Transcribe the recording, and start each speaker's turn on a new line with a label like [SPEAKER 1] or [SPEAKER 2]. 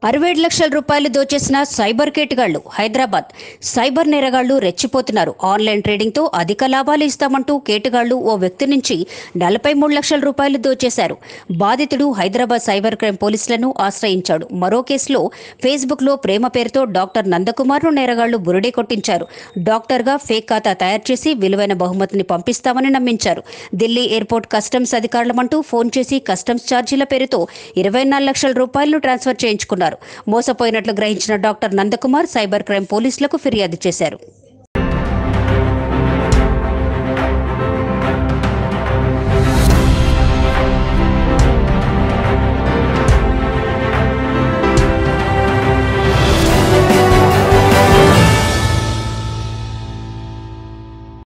[SPEAKER 1] అరవై ఏడు లక్షల రూపాయలు దోచేసిన సైబర్ కేటుగాళ్లు హైదరాబాద్ సైబర్ నేరగాళ్లు రెచ్చిపోతున్నారు ఆన్లైన్ ట్రేడింగ్తో అధిక లాభాలు ఇస్తామంటూ కేటుగాళ్లు ఓ వ్యక్తి నుంచి నలభై మూడు లక్షల రూపాయలు దోచేశారు బాధితుడు హైదరాబాద్ సైబర్ క్రైమ్ పోలీసులను ఆశ్రయించాడు మరో కేసులో ఫేస్బుక్లో ప్రేమ పేరుతో డాక్టర్ నందకుమార్ను నేరగాళ్లు బురుడే కొట్టించారు డాక్టర్గా ఫేక్ ఖాతా తయారు చేసి విలువైన బహుమతిని పంపిస్తామని నమ్మించారు ఢిల్లీ ఎయిర్పోర్ట్ కస్టమ్స్ అధికారులమంటూ ఫోన్ చేసి కస్టమ్స్ ఛార్జీల పేరుతో ఇరవై నాలుగు లక్షల రూపాయలను ట్రాన్స్ఫర్ చేయించుకున్నారు మోసపోయినట్లు గ్రహించిన డాక్టర్ నందకుమార్ సైబర్ క్రైమ్ పోలీసులకు ఫిర్యాదు చేశారు